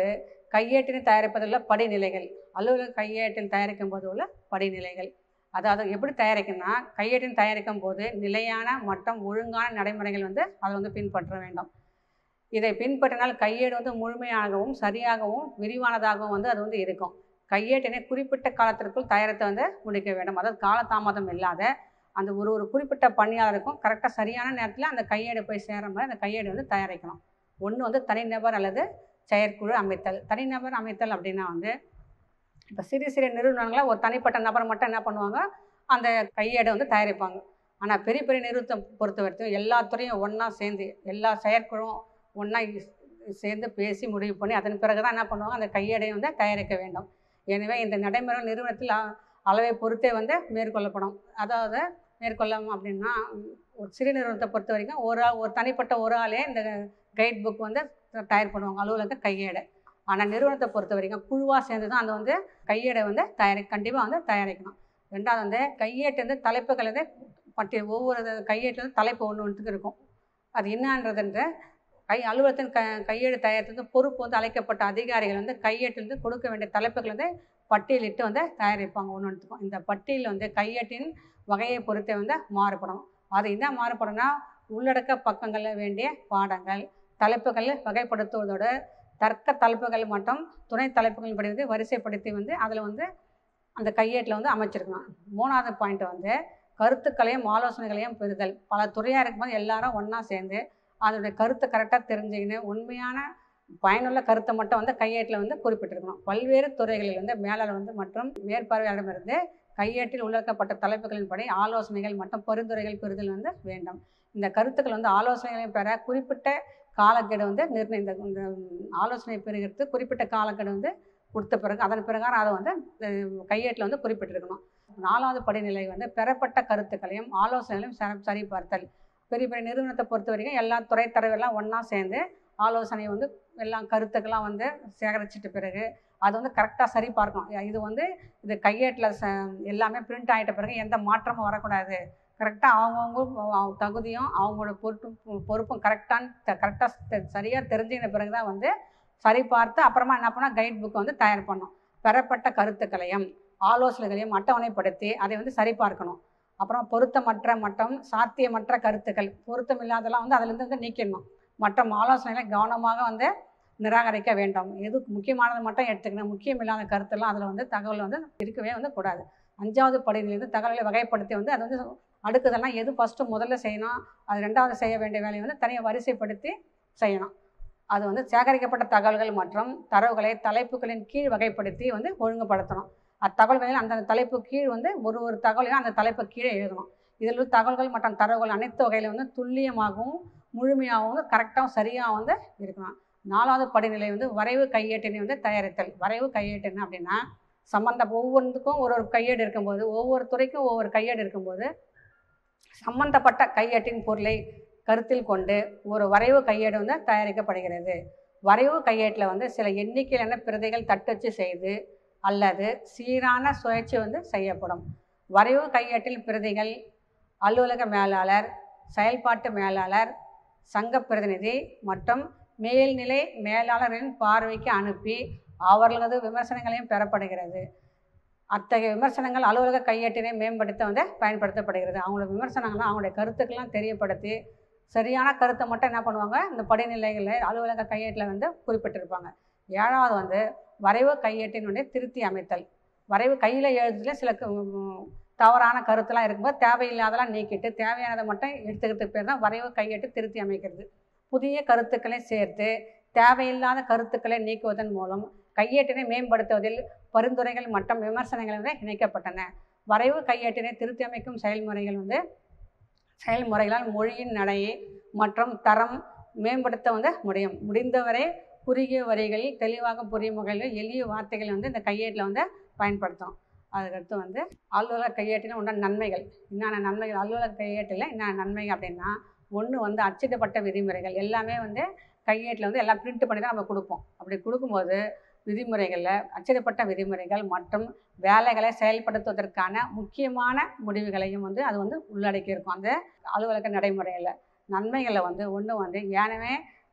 கையேட்டினை தயாரிப்பதில் உள்ள படிநிலைகள் அலுவலக கையேட்டில் தயாரிக்கும் போது உள்ள படிநிலைகள் அதாவது எப்படி தயாரிக்கணும்னா கையேட்டின் தயாரிக்கும் போது நிலையான மற்றும் ஒழுங்கான நடைமுறைகள் வந்து அதை வந்து பின்பற்ற வேண்டும் இதை பின்பற்றினால் கையேடு வந்து முழுமையாகவும் சரியாகவும் விரிவானதாகவும் வந்து அது வந்து இருக்கும் கையேட்டினை குறிப்பிட்ட காலத்திற்குள் தயாரித்து வந்து முடிக்க வேண்டும் அதாவது காலதாமதம் இல்லாத அந்த ஒரு ஒரு குறிப்பிட்ட பணியாளருக்கும் கரெக்டாக சரியான நேரத்தில் அந்த கையேடு போய் சேர மாதிரி அந்த கையேடு வந்து தயாரிக்கணும் ஒன்று வந்து தனிநபர் அல்லது செயற்குழு அமைத்தல் தனிநபர் அமைத்தல் அப்படின்னா வந்து இப்போ சிறிய சிறிய நிறுவனங்களை ஒரு தனிப்பட்ட நபர் மட்டும் என்ன பண்ணுவாங்க அந்த கையேடை வந்து தயாரிப்பாங்க ஆனால் பெரிய பெரிய நிறுவனத்தை பொறுத்த வரைக்கும் எல்லா துறையும் ஒன்றா சேர்ந்து எல்லா செயற்குழுவும் ஒன்றா சேர்ந்து பேசி முடிவு பண்ணி அதன் பிறகு தான் என்ன பண்ணுவாங்க அந்த கையேடை வந்து தயாரிக்க வேண்டும் எனவே இந்த நடைமுறை நிறுவனத்தில் அ- அளவை பொறுத்தே வந்து மேற்கொள்ளப்படும் அதாவது மேற்கொள்ளாம அப்படின்னா உம், ஒரு சிறு நிறுவனத்தை பொறுத்த வரைக்கும் ஒரு ஆள் ஒரு தனிப்பட்ட ஒரு ஆளே இந்த கைட் புக் வந்து தயார் பண்ணுவாங்க அலுவலக கையேடை ஆனால் நிறுவனத்தை பொறுத்த வரைக்கும் குழுவாக சேர்ந்து தான் அந்த வந்து கையேடை வந்து தயாரி கண்டிப்பாக வந்து தயாரிக்கணும் ரெண்டாவது வந்து கையேட்டு வந்து தலைப்புகள் வந்து பட்டி ஒவ்வொரு கையேட்டு வந்து தலைப்பு ஒன்று ஒன்றுக்கு இருக்கும் அது என்னன்றதுன்ற கை அலுவலகத்தின் க கையேடு தயாரித்து பொறுப்பு வந்து அழைக்கப்பட்ட அதிகாரிகள் வந்து கையேட்டிலிருந்து கொடுக்க வேண்டிய தலைப்புகள் வந்து பட்டியலிட்டு வந்து தயாரிப்பாங்க ஒன்று ஒன்றுக்கும் இந்த பட்டியல் வந்து கையேட்டின் வகையை பொறுத்தே வந்து மாறுபடும் அது என்ன மாறுபடும்னா உள்ளடக்க பக்கங்களில் வேண்டிய பாடங்கள் தலைப்புகள் வகைப்படுத்துவதோடு தர்க்க தலைப்புகள் மற்றும் துணை தலைப்புகள் படி வந்து வரிசைப்படுத்தி வந்து அதில் வந்து அந்த கையேட்டில் வந்து அமைச்சிருக்கணும் மூணாவது பாயிண்ட் வந்து கருத்துக்களையும் ஆலோசனைகளையும் பெறுதல் பல துறையாக இருக்கும்போது எல்லாரும் ஒன்றா சேர்ந்து அதனுடைய கருத்தை கரெக்டாக தெரிஞ்சுக்கின்னு உண்மையான பயனுள்ள கருத்தை மட்டும் வந்து கையேட்டில் வந்து குறிப்பிட்டிருக்கணும் பல்வேறு துறைகளில் வந்து மேலாளர் வந்து மற்றும் மேற்பார்வையாளரிடமிருந்து கையேட்டில் உள்ளடக்கப்பட்ட தலைப்புகளின்படி ஆலோசனைகள் மற்றும் பரிந்துரைகள் பெறுதல் வந்து வேண்டும் இந்த கருத்துக்கள் வந்து ஆலோசனைகளை பெற குறிப்பிட்ட காலக்கெடு வந்து நிர்ணய இந்த இந்த ஆலோசனை பெறுகிறது குறிப்பிட்ட காலக்கெடு வந்து கொடுத்த பிறகு அதன் பிரகாரம் அதை வந்து கையேட்டில் வந்து குறிப்பிட்டிருக்கணும் நாலாவது படிநிலை வந்து பெறப்பட்ட கருத்துக்களையும் ஆலோசனைகளையும் ச- சரிபார்த்தல் பெரிய பெரிய நிறுவனத்தை பொறுத்த வரைக்கும் எல்லா துறை தலைவரெல்லாம் ஒன்றா சேர்ந்து ஆலோசனை வந்து எல்லாம் கருத்துக்கெல்லாம் வந்து சேகரிச்சிட்ட பிறகு அது வந்து கரெக்டாக சரி பார்க்கணும் இது வந்து இது கையேட்டில் ச எல்லாமே பிரிண்ட் ஆகிட்ட பிறகு எந்த மாற்றமும் வரக்கூடாது கரெக்டாக அவங்கவுங்க அவங்க தகுதியும் அவங்களோட பொறுப்பும் பொறுப்பும் கரெக்டான கரெக்டாக சரியாக தெரிஞ்சுக்கின பிறகு தான் வந்து சரி பார்த்து அப்புறமா என்ன பண்ணால் கைட் புக்கை வந்து தயார் பண்ணணும் பெறப்பட்ட கருத்துக்களையும் ஆலோசனைகளையும் அட்டவணைப்படுத்தி அதை வந்து சரி பார்க்கணும் அப்புறம் பொருத்தமற்ற மற்றும் சாத்தியமற்ற கருத்துக்கள் பொருத்தம் இல்லாதெல்லாம் வந்து அதுலேருந்து வந்து நீக்கிடணும் மற்றும் ஆலோசனைகளை கவனமாக வந்து நிராகரிக்க வேண்டும் எது முக்கியமானது மட்டும் எடுத்துக்கணும் முக்கியம் இல்லாத கருத்தெல்லாம் அதில் வந்து தகவல் வந்து இருக்கவே வந்து கூடாது அஞ்சாவது படியிலிருந்து தகவலை வகைப்படுத்தி வந்து அது வந்து அடுக்குதெல்லாம் எது ஃபஸ்ட்டு முதல்ல செய்யணும் அது ரெண்டாவது செய்ய வேண்டிய வேலையை வந்து தனியாக வரிசைப்படுத்தி செய்யணும் அது வந்து சேகரிக்கப்பட்ட தகவல்கள் மற்றும் தரவுகளை தலைப்புகளின் கீழ் வகைப்படுத்தி வந்து ஒழுங்குபடுத்தணும் அத்தகவல்களில் அந்த தலைப்பு கீழ் வந்து ஒரு ஒரு தகவலையும் அந்த தலைப்பு கீழே எழுதணும் இதில் உள்ள தகவல்கள் மற்றும் தரவுகள் அனைத்து வகையிலும் வந்து துல்லியமாகவும் முழுமையாகவும் வந்து கரெக்டாகவும் சரியாக வந்து இருக்கணும் நாலாவது படிநிலை வந்து வரைவு கையேட்டினை வந்து தயாரித்தல் வரைவு கையேட்டு என்ன அப்படின்னா சம்மந்த ஒவ்வொன்றுக்கும் ஒரு ஒரு கையேடு இருக்கும்போது ஒவ்வொரு துறைக்கும் ஒவ்வொரு கையேடு இருக்கும்போது சம்பந்தப்பட்ட கையேட்டின் பொருளை கருத்தில் கொண்டு ஒரு வரைவு கையேடு வந்து தயாரிக்கப்படுகிறது வரைவு கையேட்டில் வந்து சில எண்ணிக்கையிலான பிரதிகள் தட்டச்சு செய்து அல்லது சீரான சுழற்சி வந்து செய்யப்படும் வரைவு கையேட்டில் பிரதிகள் அலுவலக மேலாளர் செயல்பாட்டு மேலாளர் சங்க பிரதிநிதி மற்றும் மேல்நிலை மேலாளரின் பார்வைக்கு அனுப்பி அவர்களது விமர்சனங்களையும் பெறப்படுகிறது அத்தகைய விமர்சனங்கள் அலுவலக கையேட்டினை மேம்படுத்த வந்து பயன்படுத்தப்படுகிறது அவங்களோட விமர்சனங்கள்லாம் அவங்களுடைய கருத்துக்கெல்லாம் தெரியப்படுத்தி சரியான கருத்தை மட்டும் என்ன பண்ணுவாங்க இந்த படிநிலைகளில் அலுவலக கையேட்டில் வந்து குறிப்பிட்டிருப்பாங்க ஏழாவது வந்து வரைவு கையேட்டினுடைய திருத்தி அமைத்தல் வரைவு கையில் எழுதுறதுல சில க- உம் தவறான கருத்தெல்லாம் இருக்கும்போது தேவையில்லாதெல்லாம் நீக்கிட்டு தேவையானதை மட்டும் எடுத்துக்கிறதுக்கு பேர் தான் வரைவு கையேட்டு திருத்தி அமைக்கிறது புதிய கருத்துக்களை சேர்த்து தேவையில்லாத கருத்துக்களை நீக்குவதன் மூலம் கையேட்டினை மேம்படுத்துவதில் பரிந்துரைகள் மற்றும் விமர்சனங்கள் வந்து இணைக்கப்பட்டன வரைவு கையேட்டினை திருத்தி அமைக்கும் செயல்முறைகள் வந்து செயல்முறைகளால் மொழியின் நடையை மற்றும் தரம் மேம்படுத்த வந்து முடியும் முடிந்தவரை குறுகிய வரிகளில் தெளிவாக புரியும் வகையில் எளிய வார்த்தைகள் வந்து இந்த கையேட்டில் வந்து பயன்படுத்தும் அதுக்கடுத்து வந்து அலுவலக கையேட்டில் உண்டான நன்மைகள் என்னென்ன நன்மைகள் அலுவலக கையேட்டில் என்னென்ன நன்மைகள் அப்படின்னா ஒன்று வந்து அச்சிடப்பட்ட விதிமுறைகள் எல்லாமே வந்து கையேட்டில் வந்து எல்லாம் பிரிண்ட் பண்ணி தான் நம்ம கொடுப்போம் அப்படி கொடுக்கும்போது விதிமுறைகளில் அச்சிடப்பட்ட விதிமுறைகள் மற்றும் வேலைகளை செயல்படுத்துவதற்கான முக்கியமான முடிவுகளையும் வந்து அது வந்து உள்ளடக்கி இருக்கும் அந்த அலுவலக நடைமுறையில் நன்மைகளில் வந்து ஒன்று வந்து ஏனவே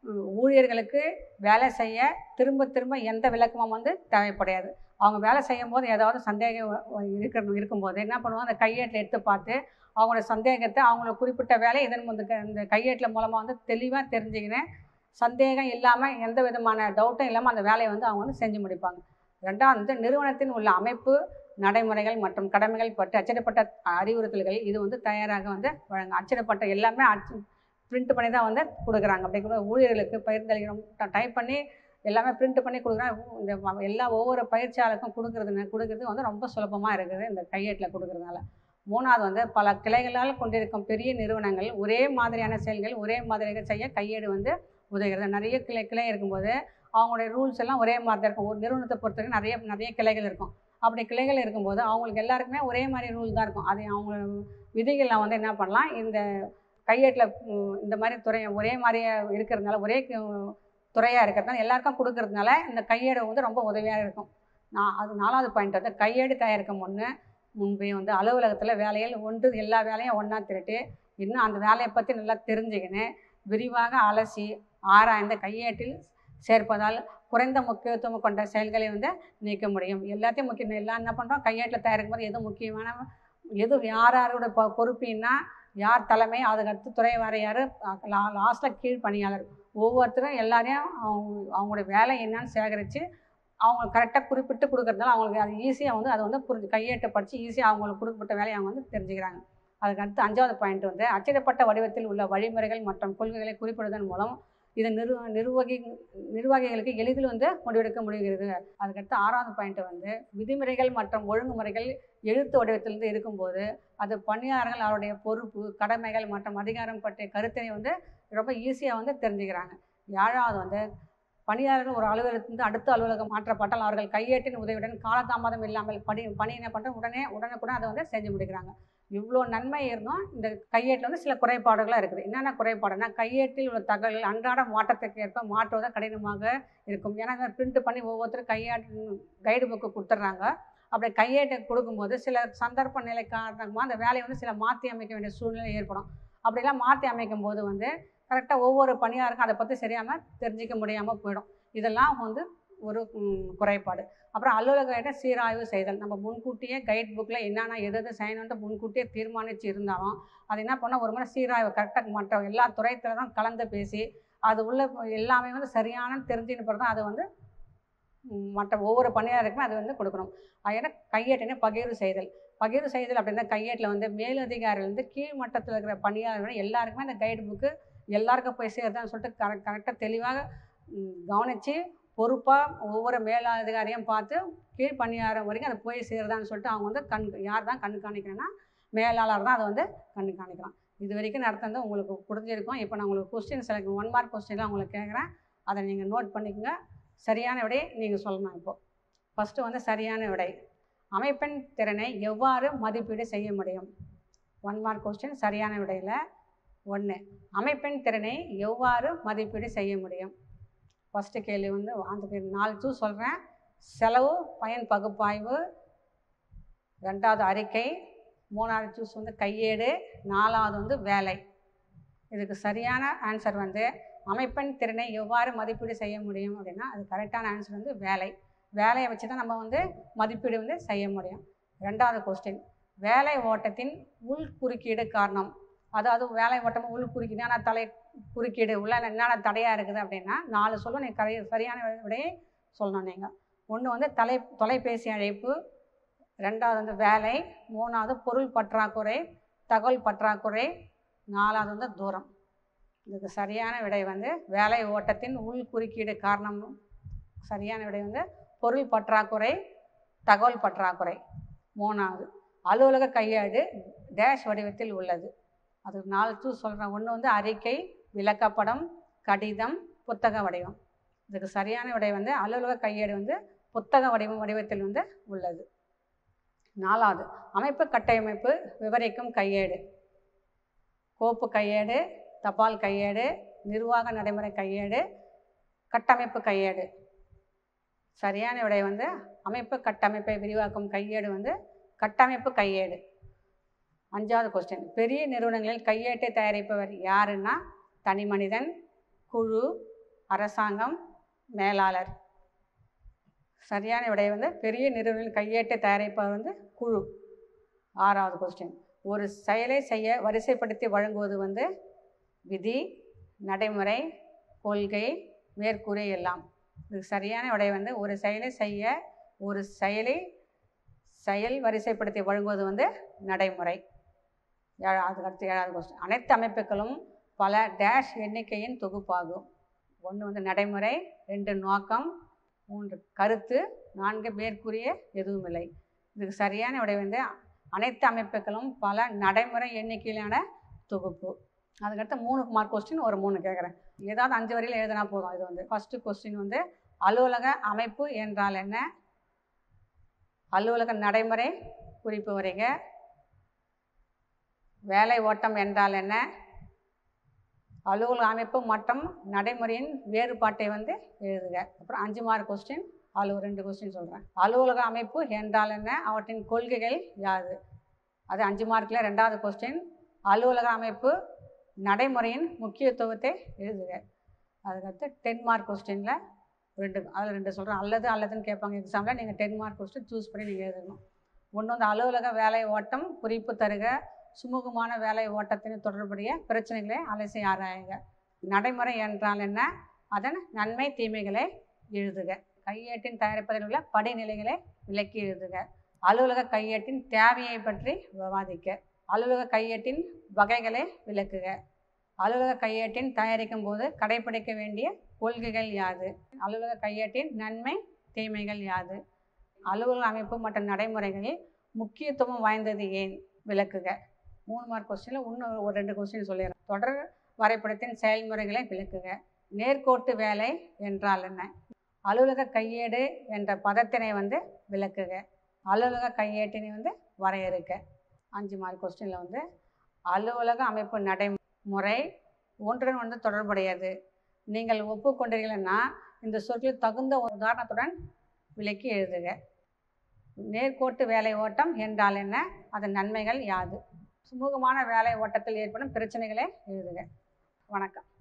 உம், ஊழியர்களுக்கு வேலை செய்ய திரும்ப திரும்ப எந்த விளக்கமும் வந்து தேவைப்படாது அவங்க வேலை செய்யும் போது ஏதாவது சந்தேகம் வ- வ- இருக்கிற இருக்கும்போது என்ன பண்ணுவாங்க அந்த கையேட்டில் எடுத்து பார்த்து அவங்களோட சந்தேகத்தை அவங்கள குறிப்பிட்ட வேலை இதன் இந்த க- இந்த கையேட்டில் மூலமாக வந்து தெளிவாக தெரிஞ்சுக்கினேன் சந்தேகம் இல்லாமல் எந்த விதமான டவுட்டும் இல்லாமல் அந்த வேலையை வந்து அவங்க வந்து செஞ்சு முடிப்பாங்க ரெண்டாவது வந்து நிறுவனத்தின் உள்ள அமைப்பு நடைமுறைகள் மற்றும் கடமைகள் பற்றி அச்சிடப்பட்ட அறிவுறுத்தல்கள் இது வந்து தயாராக வந்து வழங்க அச்சிடப்பட்ட எல்லாமே அச்சு பிரிண்ட் பண்ணி தான் வந்து கொடுக்குறாங்க அப்படி கூட ஊழியர்களுக்கு பயிர்ந்தளிக்கிறோம் டைப் பண்ணி எல்லாமே பிரிண்ட் பண்ணி கொடுக்குறாங்க இந்த வ- எல்லா ஒவ்வொரு பயிற்சியாளருக்கும் கொடுக்குறது கொடுக்குறது வந்து ரொம்ப சுலபமாக இருக்குது இந்த கையேட்டில் கொடுக்குறதுனால மூணாவது வந்து பல கிளைகளால் கொண்டிருக்கும் பெரிய நிறுவனங்கள் ஒரே மாதிரியான செயல்கள் ஒரே மாதிரியாக செய்ய கையேடு வந்து உதவுகிறது நிறைய கிளை கிளை இருக்கும்போது அவங்களுடைய ரூல்ஸ் எல்லாம் ஒரே மாதிரி தான் இருக்கும் ஒரு நிறுவனத்தை பொறுத்தவரைக்கும் நிறைய நிறைய கிளைகள் இருக்கும் அப்படி கிளைகள் இருக்கும்போது அவங்களுக்கு எல்லாருக்குமே ஒரே மாதிரி ரூல் தான் இருக்கும் அது அவங்க விதிகளில் வந்து என்ன பண்ணலாம் இந்த கையேட்டில் இந்த மாதிரி துறை ஒரே மாதிரியே இருக்கிறதுனால ஒரே துறையாக இருக்கிறதுனால எல்லாருக்கும் கொடுக்கறதுனால இந்த கையேடு வந்து ரொம்ப உதவியாக இருக்கும் நான் அது நாலாவது பாயிண்ட் வந்து கையேடு தயாரிக்கும் முன்னே முன்பே வந்து அலுவலகத்தில் வேலையில் ஒன்று எல்லா வேலையும் ஒன்றா திரட்டி இன்னும் அந்த வேலையை பற்றி நல்லா தெரிஞ்சுக்கின்னு விரிவாக அலசி ஆராய்ந்த கையேட்டில் சேர்ப்பதால் குறைந்த முக்கியத்துவம் கொண்ட செயல்களை வந்து நீக்க முடியும் எல்லாத்தையும் முக்கியம் எல்லாம் என்ன பண்ணுறோம் கையேட்டில் தயாரிக்கும் போது எது முக்கியமான எது யார் யாரோட பொ பொறுப்பின்னா யார் தலைமை அதுக்கடுத்து துறை வார யார் லாஸ்ட்டில் கீழ் பணியாளர் ஒவ்வொருத்தரும் எல்லாரையும் அவங்க அவங்களுடைய வேலை என்னன்னு சேகரித்து அவங்க கரெக்டாக குறிப்பிட்டு கொடுக்கறதுனால அவங்களுக்கு அது ஈஸியாக வந்து அதை வந்து புரிஞ்சு கையேட்டை படித்து ஈஸியாக அவங்களுக்கு கொடுக்கப்பட்ட வேலையை அவங்க வந்து தெரிஞ்சுக்கிறாங்க அதுக்கு அடுத்து அஞ்சாவது பாயிண்ட் வந்து அச்சிடப்பட்ட வடிவத்தில் உள்ள வழிமுறைகள் மற்றும் கொள்கைகளை குறிப்பிடுவதன் மூலம் இது நிர்வ நிர்வகி நிர்வாகிகளுக்கு எளிதில் வந்து முடிவெடுக்க முடிகிறது அதுக்கடுத்து ஆறாவது பாயிண்ட் வந்து விதிமுறைகள் மற்றும் ஒழுங்குமுறைகள் எழுத்து வடிவத்திலிருந்து இருக்கும்போது அது பணியாளர்கள் அவருடைய பொறுப்பு கடமைகள் மற்றும் அதிகாரம் பற்றிய கருத்தினை வந்து ரொம்ப ஈஸியாக வந்து தெரிஞ்சுக்கிறாங்க ஏழாவது வந்து பணியாளர்கள் ஒரு அலுவலகத்திலிருந்து அடுத்த அலுவலகம் மாற்றப்பட்டால் அவர்கள் கையேட்டின் உதவியுடன் காலதாமதம் இல்லாமல் பணி பணி என்ன பண்ணுற உடனே உடனுக்குடன் அதை வந்து செஞ்சு முடிக்கிறாங்க இவ்வளோ நன்மை இருந்தும் இந்த கையேட்டில் வந்து சில குறைபாடுகளாக இருக்குது என்னென்ன குறைபாடுனா கையேட்டில் உள்ள தகவல்கள் அன்றாட மாற்றத்துக்கு ஏற்ப மாற்றுவது கடினமாக இருக்கும் ஏன்னா அதை பிரிண்ட் பண்ணி ஒவ்வொருத்தரும் கையாட்டு கைடு புக்கு கொடுத்துட்றாங்க அப்படி கையேட்டை கொடுக்கும்போது சில சந்தர்ப்ப நிலை காரணமாக அந்த வேலையை வந்து சில மாற்றி அமைக்க வேண்டிய சூழ்நிலை ஏற்படும் அப்படிலாம் மாற்றி அமைக்கும் போது வந்து கரெக்டாக ஒவ்வொரு பணியாருக்கும் அதை பற்றி சரியாமல் தெரிஞ்சிக்க முடியாமல் போயிடும் இதெல்லாம் வந்து ஒரு ம், குறைபாடு அப்புறம் அலுவலக சீராய்வு செய்தல் நம்ம முன்கூட்டியே கைட் புக்கில் என்னென்ன எது எது செய்யணுன்ட்டு முன்கூட்டியே தீர்மானித்து இருந்தாலும் அது என்ன பண்ணால் ஒரு முறை சீராய்வு கரெக்டாக மற்ற எல்லா துறைத்திலும் கலந்து பேசி அது உள்ள எல்லாமே வந்து சரியான தெரிஞ்சுன்னு பிறகு தான் அதை வந்து ம், மற்ற ஒவ்வொரு பணியாளருக்குமே அது வந்து கொடுக்கணும் அது ஏன்னா கையேட்டினை பகிர்வு செய்தல் பகிர்வு செய்தல் அப்படின்னா கையேட்டில் வந்து மேலதிகாரிலேருந்து கீழ் மட்டத்தில் இருக்கிற பணியாளர்கள் எல்லாருக்குமே அந்த கைடு புக்கு எல்லாருக்கும் போய் சேருதான்னு சொல்லிட்டு கரெக்ட் கரெக்டாக தெளிவாக கவனித்து பொறுப்பாக ஒவ்வொரு மேலதிகாரியும் பார்த்து கீழ் பணியாளர் வரைக்கும் அது போய் சேருதான்னு சொல்லிட்டு அவங்க வந்து கண் யார் தான் கண்காணிக்கணும்னா மேலாளர் தான் அதை வந்து கண்காணிக்கலாம் இது வரைக்கும் நடத்துனது உங்களுக்கு புரிஞ்சிருக்கும் இப்போ நான் உங்களுக்கு கொஸ்டின் சில ஒன் மார்க் கொஸ்டின்லாம் உங்களுக்கு கேட்குறேன் அதை நீங்கள் நோட் பண்ணிக்கோங்க சரியான விடை நீங்கள் சொல்லணும் இப்போது ஃபஸ்ட்டு வந்து சரியான விடை அமைப்பின் திறனை எவ்வாறு மதிப்பீடு செய்ய முடியும் ஒன் மார்க் கொஸ்டின் சரியான விடையில் ஒன்று அமைப்பின் திறனை எவ்வாறு மதிப்பீடு செய்ய முடியும் ஃபஸ்ட்டு கேள்வி வந்து அந்த நாலு சூ சொல்கிறேன் செலவு பயன் பகுப்பாய்வு ரெண்டாவது அறிக்கை மூணாவது சூஸ் வந்து கையேடு நாலாவது வந்து வேலை இதுக்கு சரியான ஆன்சர் வந்து அமைப்பின் திறனை எவ்வாறு மதிப்பீடு செய்ய முடியும் அப்படின்னா அது கரெக்டான ஆன்சர் வந்து வேலை வேலையை வச்சு தான் நம்ம வந்து மதிப்பீடு வந்து செய்ய முடியும் ரெண்டாவது கொஸ்டின் வேலை ஓட்டத்தின் உள் குறுக்கீடு காரணம் அதாவது வேலை ஓட்டம் உள் குறுக்கீடு என்னென்ன தலை குறுக்கீடு உள்ள என்னென்ன தடையாக இருக்குது அப்படின்னா நாலு சொல்லும் நீங்கள் கரை சரியான விடையை சொல்லணும் நீங்கள் ஒன்று வந்து தலை தொலைபேசி அழைப்பு ரெண்டாவது வந்து வேலை மூணாவது பொருள் பற்றாக்குறை தகவல் பற்றாக்குறை நாலாவது வந்து தூரம் இதுக்கு சரியான விடை வந்து வேலை ஓட்டத்தின் உள் குறுக்கீடு காரணம் சரியான விடை வந்து பொருள் பற்றாக்குறை தகவல் பற்றாக்குறை மூணாவது அலுவலக கையேடு டேஷ் வடிவத்தில் உள்ளது அது நாலு டூ சொல்கிறேன் ஒன்று வந்து அறிக்கை விளக்கப்படம் கடிதம் புத்தக வடிவம் இதுக்கு சரியான விடை வந்து அலுவலக கையேடு வந்து புத்தக வடிவம் வடிவத்தில் வந்து உள்ளது நாலாவது அமைப்பு கட்டமைப்பு விவரிக்கும் கையேடு கோப்பு கையேடு தபால் கையேடு நிர்வாக நடைமுறை கையேடு கட்டமைப்பு கையேடு சரியான விடை வந்து அமைப்பு கட்டமைப்பை விரிவாக்கும் கையேடு வந்து கட்டமைப்பு கையேடு அஞ்சாவது கொஸ்டின் பெரிய நிறுவனங்களில் கையேட்டை தயாரிப்பவர் யாருன்னா தனி மனிதன் குழு அரசாங்கம் மேலாளர் சரியான விடை வந்து பெரிய நிறுவனங்களின் கையேட்டை தயாரிப்பவர் வந்து குழு ஆறாவது கொஸ்டின் ஒரு செயலை செய்ய வரிசைப்படுத்தி வழங்குவது வந்து விதி நடைமுறை கொள்கை மேற்கூரை எல்லாம் இதுக்கு சரியான விடை வந்து ஒரு செயலை செய்ய ஒரு செயலை செயல் வரிசைப்படுத்தி வழங்குவது வந்து நடைமுறை ஏழாவது அடுத்து ஏழாவது கொஸ்டின் அனைத்து அமைப்புகளும் பல டேஷ் எண்ணிக்கையின் தொகுப்பாகும் ஒன்று வந்து நடைமுறை ரெண்டு நோக்கம் மூன்று கருத்து நான்கு மேற்கூறிய எதுவும் இல்லை இதுக்கு சரியான விடை வந்து அனைத்து அமைப்புகளும் பல நடைமுறை எண்ணிக்கையிலான தொகுப்பு அதுக்கடுத்து மூணு மார்க் கொஸ்டின் ஒரு மூணு கேட்குறேன் ஏதாவது அஞ்சு வரையில் எழுதினா போதும் இது வந்து ஃபஸ்ட்டு கொஸ்டின் வந்து அலுவலக அமைப்பு என்றால் என்ன அலுவலக நடைமுறை குறிப்பு வரைக வேலை ஓட்டம் என்றால் என்ன அலுவலக அமைப்பு மற்றும் நடைமுறையின் வேறுபாட்டை வந்து எழுதுக அப்புறம் அஞ்சு மார்க் கொஸ்டின் அலுவ ரெண்டு கொஸ்டின் சொல்கிறேன் அலுவலக அமைப்பு என்றால் என்ன அவற்றின் கொள்கைகள் யாது அது அஞ்சு மார்க்கில் ரெண்டாவது கொஸ்டின் அலுவலக அமைப்பு நடைமுறையின் முக்கியத்துவத்தை எழுதுக அதுக்கடுத்து டென் மார்க் கொஸ்டினில் ரெண்டு அதில் ரெண்டு சொல்கிறேன் அல்லது அல்லதுன்னு கேட்பாங்க எக்ஸாமில் நீங்கள் டென் மார்க் கொஸ்டின் சூஸ் பண்ணி நீங்கள் எழுதணும் ஒன்று வந்து அலுவலக வேலை ஓட்டம் குறிப்பு தருக சுமூகமான வேலை ஓட்டத்தின் தொடர்புடைய பிரச்சனைகளை அலசி ஆராயுங்க நடைமுறை என்றால் என்ன அதன் நன்மை தீமைகளை எழுதுக கையேட்டின் தயாரிப்பதில் உள்ள படிநிலைகளை விளக்கி எழுதுக அலுவலக கையேட்டின் தேவையை பற்றி விவாதிக்க அலுவலக கையேட்டின் வகைகளை விளக்குக அலுவலக கையேட்டின் தயாரிக்கும் போது கடைபிடிக்க வேண்டிய கொள்கைகள் யாது அலுவலக கையேட்டின் நன்மை தீமைகள் யாது அலுவலக அமைப்பு மற்றும் நடைமுறைகளில் முக்கியத்துவம் வாய்ந்தது ஏன் விளக்குக மூணு மார்க் கொஸ்டினில் இன்னும் ஒரு ரெண்டு கொஸ்டின் சொல்லிடுறேன் தொடர் வரைபடத்தின் செயல்முறைகளை விளக்குக நேர்கோட்டு வேலை என்றால் என்ன அலுவலக கையேடு என்ற பதத்தினை வந்து விளக்குக அலுவலக கையேட்டினை வந்து வரையறுக்க அஞ்சு மார்க் கொஸ்டினில் வந்து அலுவலக அமைப்பு நடைமுறை ஒன்றுடன் ஒன்று தொடர்புடையது நீங்கள் ஒப்புக்கொண்டீர்கள்னா இந்த சொற்கள் தகுந்த ஒரு உதாரணத்துடன் விளக்கி எழுதுக நேர்கோட்டு வேலை ஓட்டம் என்றால் என்ன அதன் நன்மைகள் யாது சுமூகமான வேலை ஓட்டத்தில் ஏற்படும் பிரச்சனைகளை எழுதுக வணக்கம்